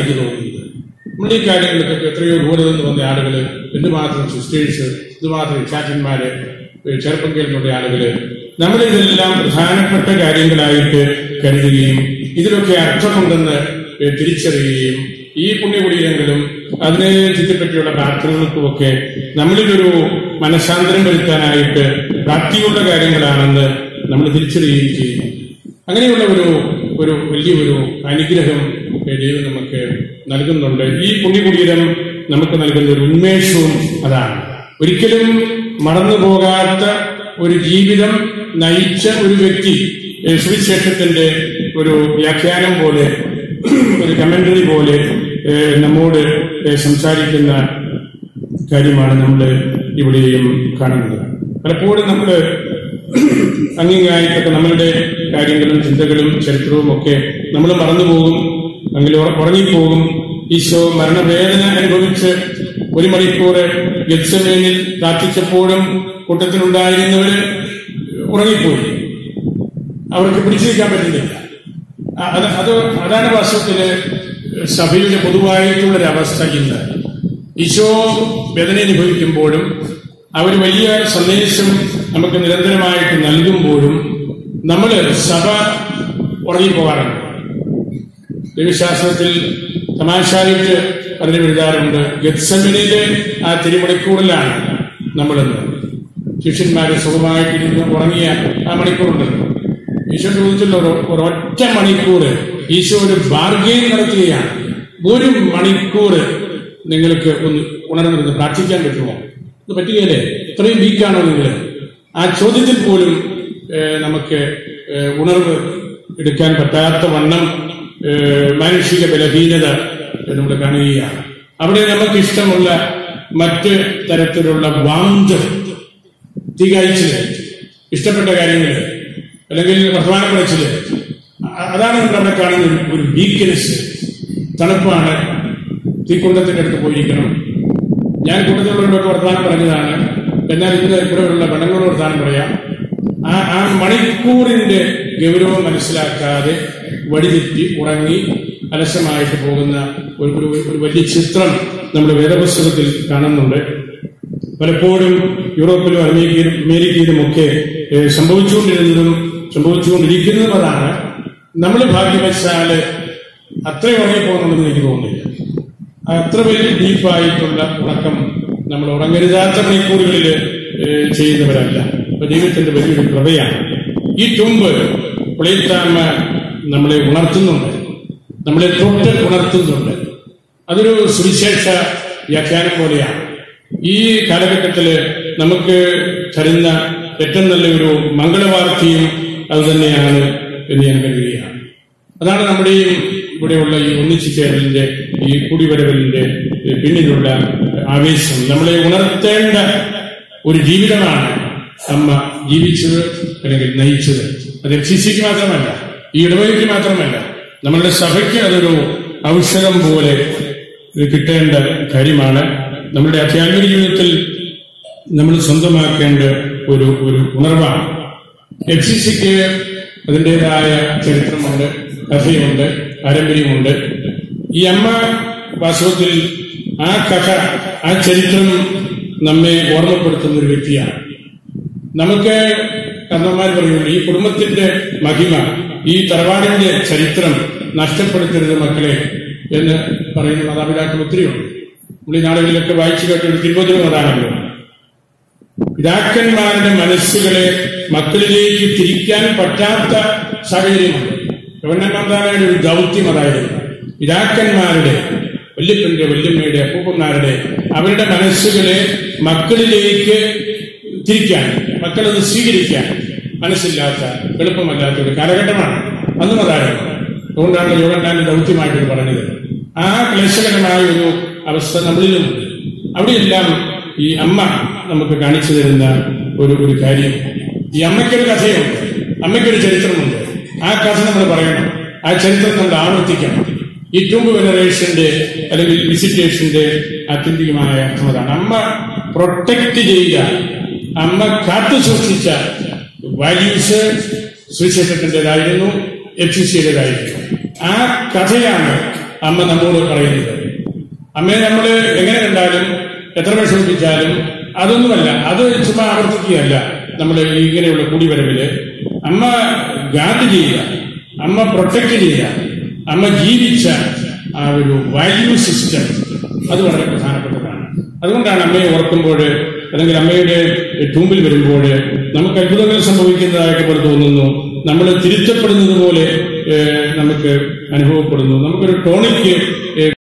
എനിക്ക് തോന്നുന്നത് നമ്മൾ ഈ കാര്യങ്ങളിലൊക്കെ എത്രയോ ദൂരെ നിന്ന് വന്ന ആളുകൾ എന്തുമാത്രം സിസ്റ്റേഴ്സ് എന്തുമാത്രം ചാറ്റന്മാര് ചെറുപ്പം കേൾക്കുന്ന ആളുകള് നമ്മൾ ഇതെല്ലാം പ്രധാനപ്പെട്ട കാര്യങ്ങളായിട്ട് കരുതുകയും ഇതിലൊക്കെ അർത്ഥമുണ്ടെന്ന് തിരിച്ചറിയുകയും ഈ പുണ്യകുടീരങ്ങളും അതിനെ ചുറ്റിപ്പറ്റിയുള്ള പ്രാർത്ഥനകൾക്കുമൊക്കെ നമ്മളിലൊരു മനഃശാന്തരം വരുത്താനായിട്ട് പ്രാപ്തിയുള്ള കാര്യങ്ങളാണെന്ന് നമ്മൾ തിരിച്ചറിയുകയും ചെയ്യും അങ്ങനെയുള്ള ഒരു ഒരു വലിയൊരു അനുഗ്രഹം ദൈവം നമുക്ക് നൽകുന്നുണ്ട് ഈ പുണ്യകുടീരം നമുക്ക് നൽകുന്ന ഒരു ഉന്മേഷവും അതാണ് ഒരിക്കലും മറന്നു പോകാത്ത ഒരു ജീവിതം നയിച്ച ഒരു വ്യക്തി ഏഹ് സുവിശേഷത്തിന്റെ ഒരു വ്യാഖ്യാനം പോലെ ഒരു കമന്ററി പോലെ ഏഹ് നമ്മോട് ഏഹ് സംസാരിക്കുന്ന കാര്യമാണ് നമ്മൾ ഇവിടെയും കാണുന്നത് പലപ്പോഴും നമ്മൾ അങ്ങിങ്ങായിട്ടൊക്കെ നമ്മളുടെ കാര്യങ്ങളും ചിന്തകളും ചരിത്രവും ഒക്കെ നമ്മൾ മറന്നുപോകും അങ്ങനെ ഉറ- ഉറങ്ങിപ്പോകും ഈശോ മരണവേദന അനുഭവിച്ച് ഒരു മണിക്കൂർ ഗത്സമേനിൽ പ്രാർത്ഥിച്ചപ്പോഴും കൂട്ടത്തിലുണ്ടായിരുന്നവര് ഉറങ്ങിപ്പോയി അവർക്ക് പിടിച്ചു നിൽക്കാൻ പറ്റുന്നില്ല അ- അത് അത് അതാണ് വാസ്തവത്തില് സഭയുടെ പൊതുവായിട്ടുള്ള ഒരു അവസ്ഥ ഇന്ന് ഈശോ വേദന അനുഭവിക്കുമ്പോഴും അവർ വലിയ സന്ദേശം നമുക്ക് നിരന്തരമായിട്ട് നൽകുമ്പോഴും നമ്മൾ സഭ ഉറങ്ങിപ്പോകാറുണ്ട് ദൈവശാസ്ത്രത്തിൽ തമാശായിട്ട് അതിന് എഴുതാറുണ്ട് ഗത്സമിനിലെ ആ തിരുമണിക്കൂറിലാണ് നമ്മളിന്ന് ശിഷ്യന്മാരെ സുഖമായിട്ടിരുന്ന് ഉറങ്ങിയ ആ മണിക്കൂറുണ്ടല്ലോ ഈശോ ചോദിച്ചല്ലോ ഒരു ഒരൊറ്റ മണിക്കൂർ ഈശോ ഒരു ബാർഗെയിൻ നടത്തുകയാണ് ഒരു മണിക്കൂർ നിങ്ങൾക്ക് ഒന്ന് ഉണർന്നിരുന്ന് പ്രാർത്ഥിക്കാൻ പറ്റുമോ ഇത് പറ്റുകയല്ലേ ഇത്രയും വീക്കാണോ നിങ്ങൾ ആ ചോദ്യത്തിൽ പോലും ഏഹ്, നമുക്ക് ഏഹ്, ഉണർവ് എടുക്കാൻ പറ്റാത്ത വണ്ണം ഏഹ്, മാനുഷിക ബലഹീനത നമ്മൾ കാണുകയാണ് അവിടെ നമുക്ക് ഇഷ്ടമുള്ള മറ്റ് തരത്തിലുള്ള വാന്ത് തീകാഴ്ചല് ഇഷ്ടപ്പെട്ട കാര്യങ്ങൾ അല്ലെങ്കിൽ വർത്തമാനം പറച്ചില് അ- അതാണ് നമ്മൾ അവിടെ കാണുന്ന ഒരു- ഒരു വീക്ക്നെസ് തണുപ്പാണ് തീക്കുണ്ടത്തിന്റെ അടുത്ത് പോയിരിക്കണം ഞാൻ കൂട്ടത്തിലുള്ളവരോടൊക്കെ വർത്തമാനം പറഞ്ഞതാണ് എന്നാൽ ഇന്ന് ഇവിടെയുള്ള പെണ്ണുങ്ങളോട് വർത്തമാനം പറയാം ആ ആ മണിക്കൂറിന്റെ ഗൗരവം മനസ്സിലാക്കാതെ വഴിതെറ്റി ഉറങ്ങി അലസമായിട്ട് പോകുന്ന ഒരു ഒരു ഒരു വലിയ ചിത്രം നമ്മുടെ വേദപുസ്തകത്തിൽ കാണുന്നുണ്ട് പലപ്പോഴും യൂറോപ്പിലും അമേരിക്കയിലും അമേരിക്കയിലും ഒക്കെ ഏഹ്, സംഭവിച്ചുകൊണ്ടിരുന്നതും സംഭവിച്ചുകൊണ്ടിരിക്കുന്നതും അതാണ് നമ്മൾ ഭാഗ്യവശാല് അത്ര ഉറങ്ങിപ്പോകുന്നുണ്ടെന്ന് എനിക്ക് തോന്നുന്നില്ല അത്ര വലിയ ഡീപ്പായിട്ടുള്ള ഉറക്കം നമ്മൾ ഉറങ്ങരുതാത്ത മണിക്കൂറുകളിൽ ഏഹ്, ചെയ്യുന്നവരല്ല അപ്പൊ ദൈവത്തിന്റെ വലിയൊരു കൃപയാണ് ഈ തുമ്പ് പുളിയത്താമ നമ്മളെ ഉണർത്തുന്നുണ്ട് നമ്മളെ തൊട്ട് ഉണർത്തുന്നുണ്ട് അതൊരു സുവിശേഷ വ്യാഖ്യാനം പോലെയാണ് ഈ കാലഘട്ടത്തില് നമുക്ക് തരുന്ന ഏറ്റവും നല്ലൊരു മംഗളവാർത്തയും അത് തന്നെയാണ് എന്ന് ഞാൻ കരുതുകയാണ് അതാണ് നമ്മുടെ ഈ ഇവിടെയുള്ള ഈ ഒന്നിച്ചു ചേരലിന്റെ ഈ കുടിവരവലിന്റെ പിന്നിലുള്ള ആവേശം നമ്മളെ ഉണർത്തേണ്ട ഒരു ജീവിതമാണ് അമ്മ ജീവിച്ചത് അല്ലെങ്കിൽ നയിച്ചത് അത് എഫ് സി സിക്ക് മാത്രമല്ല ഈ ഇടവകയ്ക്ക് മാത്രമല്ല നമ്മളുടെ സഭയ്ക്ക് അതൊരു ഔഷധം പോലെ ഇത് കിട്ടേണ്ട കാര്യമാണ് നമ്മുടെ അധ്യാത്മിക ജീവിതത്തിൽ നമ്മൾ സ്വന്തമാക്കേണ്ട ഒരു ഒരു ഉണർവാണ് എഫ് സി സിക്ക് അതിൻ്റെതായ ചരിത്രമുണ്ട് കഥയുണ്ട് പാരമ്പര്യമുണ്ട് ഈ അമ്മ വാസ്തവത്തിൽ ആ കഥ ആ ചരിത്രം നമ്മെ ഓർമ്മപ്പെടുത്തുന്ന ഒരു വ്യക്തിയാണ് നമുക്ക് കർണന്മാർ പറയുന്നു ഈ കുടുംബത്തിന്റെ മഹിമ ഈ തറവാടിന്റെ ചരിത്രം നഷ്ടപ്പെടുത്തരുത് മക്കളെ എന്ന് പറയുന്ന മാതാപിതാക്കൾ ഒത്തിരിയുണ്ട് നമ്മൾ ഈ നാടുകളിലൊക്കെ വായിച്ചു കേട്ട ഒരു തിരുവചനം അതാണല്ലോ പിതാക്കന്മാരുടെ മനസ്സുകളെ മക്കളിലേക്ക് തിരിക്കാൻ പറ്റാത്ത സാഹചര്യമുണ്ട് ഗവൺമെന്റ് ഒരു ദൗത്യം അതായിരുന്നു പിതാക്കന്മാരുടെ വല്യപ്പന്റെ വല്യമ്മയുടെ അപ്പൂപ്പന്മാരുടെ അവരുടെ മനസ്സുകളെ മക്കളിലേക്ക് തിരിക്കാൻ മക്കളത് സ്വീകരിക്കാൻ മനസ്സില്ലാത്ത എളുപ്പമല്ലാത്ത ഒരു കാലഘട്ടമാണ് അന്നും അതായിരുന്നു അതുകൊണ്ടാണ് യോഗണ്ടാന്റെ ദൗത്യമായിട്ട് ഇത് പറഞ്ഞത് ആ ക്ലേശകരമായ ഒരു അവസ്ഥ നമ്മളിലുമുണ്ട് അവിടെയെല്ലാം ഈ അമ്മ നമുക്ക് കാണിച്ചു തരുന്ന ഒരു ഒരു കാര്യം ഈ അമ്മയ്ക്കൊരു കഥയുണ്ട് അമ്മയ്ക്കൊരു ചരിത്രമുണ്ട് ആ കഥ നമ്മൾ പറയണം ആ ചരിത്രം നമ്മൾ ആവർത്തിക്കണം ഈ ടൂമ്പ് വെനറേഷന്റെ അല്ലെങ്കിൽ വിസിറ്റേഷന്റെ ആത്യന്തികമായ അർത്ഥം അതാണ് അമ്മ പ്രൊട്ടക്ട് ചെയ്യുക അമ്മ കാത്തു സൂക്ഷിച്ച വാല്യൂസ് സുവിശേഷത്തിൻ്റെതായിരുന്നു എഫ് സി സിയുടേതായിരുന്നു ആ കഥയാണ് അമ്മ നമ്മോട് പറയുന്നത് അമ്മയെ നമ്മൾ എങ്ങനെ കണ്ടാലും എത്ര വിഷമിപ്പിച്ചാലും അതൊന്നുമല്ല അത് ചുമ്മാ ആവർത്തിക്കുകയല്ല നമ്മൾ ഇങ്ങനെയുള്ള കൂടിവരവില് അമ്മ ഗാർഡ് ചെയ്യുക അമ്മ പ്രൊട്ടക്ട് ചെയ്യുക അമ്മ ജീവിച്ച ആ ഒരു വാല്യൂ സിസ്റ്റം അത് വളരെ പ്രധാനപ്പെട്ടതാണ് അതുകൊണ്ടാണ് അമ്മയെ ഓർക്കുമ്പോൾ അല്ലെങ്കിൽ അമ്മയുടെ ടൂമ്പിൽ വരുമ്പോൾ നമുക്ക് അത്ഭുതങ്ങൾ സംഭവിക്കുന്നതായിട്ട് പോലെ തോന്നുന്നു നമ്മൾ തിരുത്തപ്പെടുന്നത് പോലെ ഏഹ്, നമുക്ക് അനുഭവപ്പെടുന്നു നമുക്കൊരു ടോണിക്ക്